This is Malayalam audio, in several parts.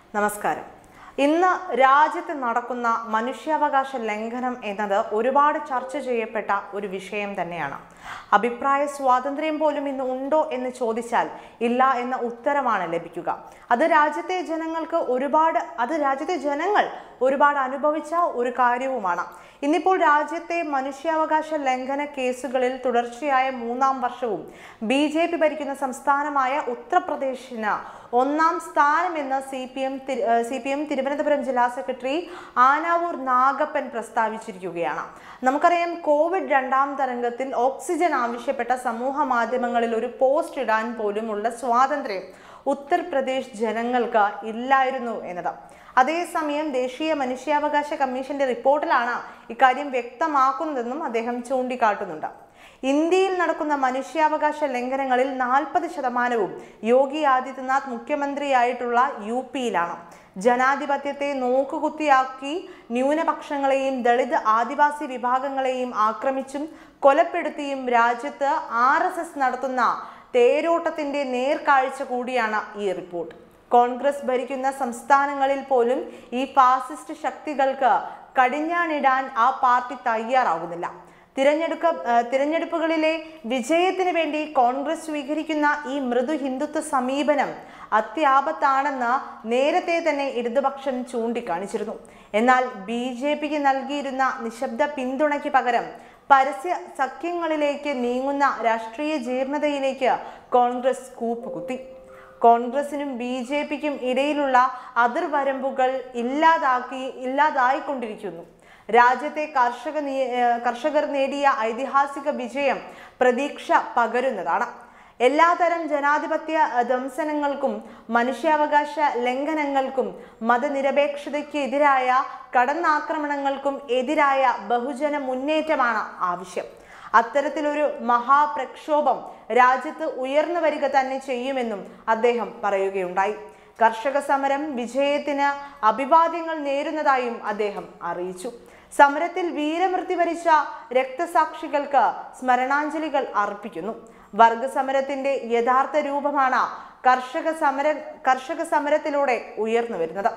നമസ്കാരം ഇന്ന് രാജ്യത്ത് നടക്കുന്ന മനുഷ്യാവകാശ ലംഘനം എന്നത് ഒരുപാട് ചർച്ച ചെയ്യപ്പെട്ട ഒരു വിഷയം തന്നെയാണ് അഭിപ്രായ സ്വാതന്ത്ര്യം പോലും ഇന്ന് ഉണ്ടോ എന്ന് ചോദിച്ചാൽ ഇല്ല എന്ന ഉത്തരമാണ് ലഭിക്കുക അത് രാജ്യത്തെ ജനങ്ങൾക്ക് ഒരുപാട് അത് രാജ്യത്തെ ജനങ്ങൾ ഒരുപാട് അനുഭവിച്ച ഒരു കാര്യവുമാണ് ഇന്നിപ്പോൾ രാജ്യത്തെ മനുഷ്യാവകാശ ലംഘന കേസുകളിൽ തുടർച്ചയായ മൂന്നാം വർഷവും ബി ജെ പി ഭരിക്കുന്ന സംസ്ഥാനമായ ഉത്തർപ്രദേശിന് ഒന്നാം സ്ഥാനമെന്ന് C P M C P M Thiruvananthapuram ജില്ലാ സെക്രട്ടറി ആനാവൂർ നാഗപ്പൻ പ്രസ്താവിച്ചിരിക്കുകയാണ് നമുക്കറിയാം കോവിഡ് രണ്ടാം തരംഗത്തിൽ ഓക്സിജൻ ആവശ്യപ്പെട്ട സമൂഹ മാധ്യമങ്ങളിൽ ഒരു പോസ്റ്റ് ഇടാൻ പോലുമുള്ള സ്വാതന്ത്ര്യം ഉത്തർപ്രദേശ് ജനങ്ങൾക്ക് ഇല്ലായിരുന്നു എന്നത് അതേസമയം ദേശീയ മനുഷ്യാവകാശ കമ്മീഷന്റെ റിപ്പോർട്ടിലാണ് ഇക്കാര്യം വ്യക്തമാക്കുന്നതെന്നും അദ്ദേഹം ചൂണ്ടിക്കാട്ടുന്നുണ്ട് ഇന്ത്യയിൽ നടക്കുന്ന മനുഷ്യാവകാശ ലംഘനങ്ങളിൽ നാൽപ്പത് ശതമാനവും യോഗി ആദിത്യനാഥ് മുഖ്യമന്ത്രിയായിട്ടുള്ള യു പിയിലാണ് ജനാധിപത്യത്തെ നോക്കുകുത്തിയാക്കി ന്യൂനപക്ഷങ്ങളെയും ദളിത് ആദിവാസി വിഭാഗങ്ങളെയും ആക്രമിച്ചും കൊലപ്പെടുത്തിയും രാജ്യത്ത് ആർ നടത്തുന്ന തേരോട്ടത്തിന്റെ നേർക്കാഴ്ച കൂടിയാണ് ഈ റിപ്പോർട്ട് കോൺഗ്രസ് ഭരിക്കുന്ന സംസ്ഥാനങ്ങളിൽ പോലും ഈ ഫാസിസ്റ്റ് ശക്തികൾക്ക് കടിഞ്ഞാണിടാൻ ആ പാർട്ടി തയ്യാറാകുന്നില്ല തിരഞ്ഞെടുക്ക ഏഹ് തിരഞ്ഞെടുപ്പുകളിലെ വിജയത്തിന് വേണ്ടി കോൺഗ്രസ് സ്വീകരിക്കുന്ന ഈ മൃദു ഹിന്ദുത്വ സമീപനം അത്യാപത്താണെന്ന് നേരത്തെ തന്നെ ഇടതുപക്ഷം ചൂണ്ടിക്കാണിച്ചിരുന്നു എന്നാൽ ബി ജെ പിക്ക് നൽകിയിരുന്ന നിശബ്ദ പിന്തുണയ്ക്ക് പകരം പരസ്യ സഖ്യങ്ങളിലേക്ക് നീങ്ങുന്ന രാഷ്ട്രീയ ജീർണതയിലേക്ക് കോൺഗ്രസ് കൂപ്പുകുത്തി കോൺഗ്രസിനും ബി ജെ പിക്കും ഇടയിലുള്ള അതിർവരമ്പുകൾ ഇല്ലാതാക്കി ഇല്ലാതായിക്കൊണ്ടിരിക്കുന്നു രാജ്യത്തെ കർഷക നേ- ഏർ കർഷകർ നേടിയ ഐതിഹാസിക വിജയം പ്രതീക്ഷ പകരുന്നതാണ് എല്ലാതരം ജനാധിപത്യ ദംസനങ്ങൾക്കും മനുഷ്യാവകാശ ലംഘനങ്ങൾക്കും മതനിരപേക്ഷതയ്ക്ക് എതിരായ കടന്നാക്രമണങ്ങൾക്കും എതിരായ ബഹുജന മുന്നേറ്റമാണ് ആവശ്യം അത്തരത്തിലൊരു മഹാപ്രക്ഷോഭം രാജ്യത്ത് ഉയർന്നു വരിക തന്നെ ചെയ്യുമെന്നും അദ്ദേഹം പറയുകയുണ്ടായി കർഷക സമരം വിജയത്തിന് അഭിവാദ്യങ്ങൾ നേരുന്നതായും അദ്ദേഹം അറിയിച്ചു സമരത്തിൽ വീരമൃത്യു വരിച്ച രക്തസാക്ഷികൾക്ക് സ്മരണാഞ്ജലികൾ അർപ്പിക്കുന്നു വർഗ സമരത്തിന്റെ യഥാർത്ഥ രൂപമാണ് കർഷക സമര കർഷക സമരത്തിലൂടെ ഉയർന്നു വരുന്നത്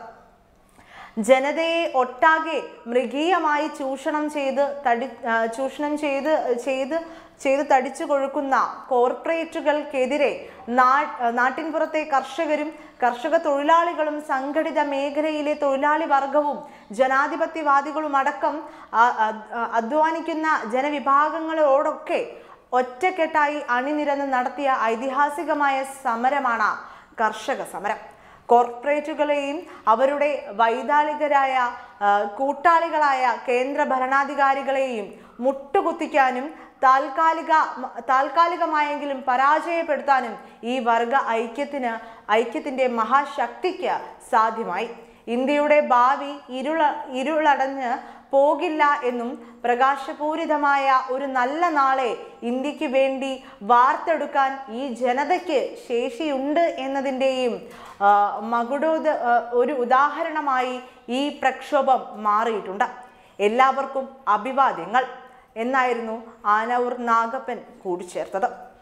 ജനതയെ ഒട്ടാകെ മൃഗീയമായി ചൂഷണം ചെയ്ത് തടി ആ, ചൂഷണം ചെയ്ത് ചെയ്ത് ചെയ്ത് തടിച്ചു കൊഴുക്കുന്ന കോർപ്പറേറ്റുകൾക്കെതിരെ നാ നാട്ടിൻപുറത്തെ കർഷകരും കർഷക തൊഴിലാളികളും സംഘടിത മേഖലയിലെ തൊഴിലാളി വർഗവും ജനാധിപത്യവാദികളും അടക്കം ആ- ആ- ആ- അധ്വാനിക്കുന്ന ജനവിഭാഗങ്ങളോടൊക്കെ ഒറ്റക്കെട്ടായി അണിനിരന്ന് നടത്തിയ ഐതിഹാസികമായ സമരമാണ് കർഷക സമരം കോർപ്പറേറ്റുകളെയും അവരുടെ വൈതാളികരായ ആ, കൂട്ടാളികളായ കേന്ദ്ര ഭരണാധികാരികളെയും മുട്ടുകുത്തിക്കാനും താൽക്കാലിക താൽക്കാലികമായെങ്കിലും പരാജയപ്പെടുത്താനും ഈ വർഗ ഐക്യത്തിന് ഐക്യത്തിന്റെ മഹാശക്തിക്ക് സാധ്യമായി ഇന്ത്യയുടെ ഭാവി ഇരുള ഇരുളടഞ്ഞ് പോകില്ല എന്നും പ്രകാശപൂരിതമായ ഒരു നല്ല നാളെ ഇന്ത്യക്ക് വേണ്ടി വാർത്തെടുക്കാൻ ഈ ജനതയ്ക്ക് ശേഷിയുണ്ട് എന്നതിൻ്റെയും ആ, മകുടോദ ആ, ഒരു ഉദാഹരണമായി ഈ പ്രക്ഷോഭം മാറിയിട്ടുണ്ട് എല്ലാവർക്കും അഭിവാദ്യങ്ങൾ എന്നായിരുന്നു ആനൂർ നാഗപ്പൻ കൂടിച്ചേർത്തത്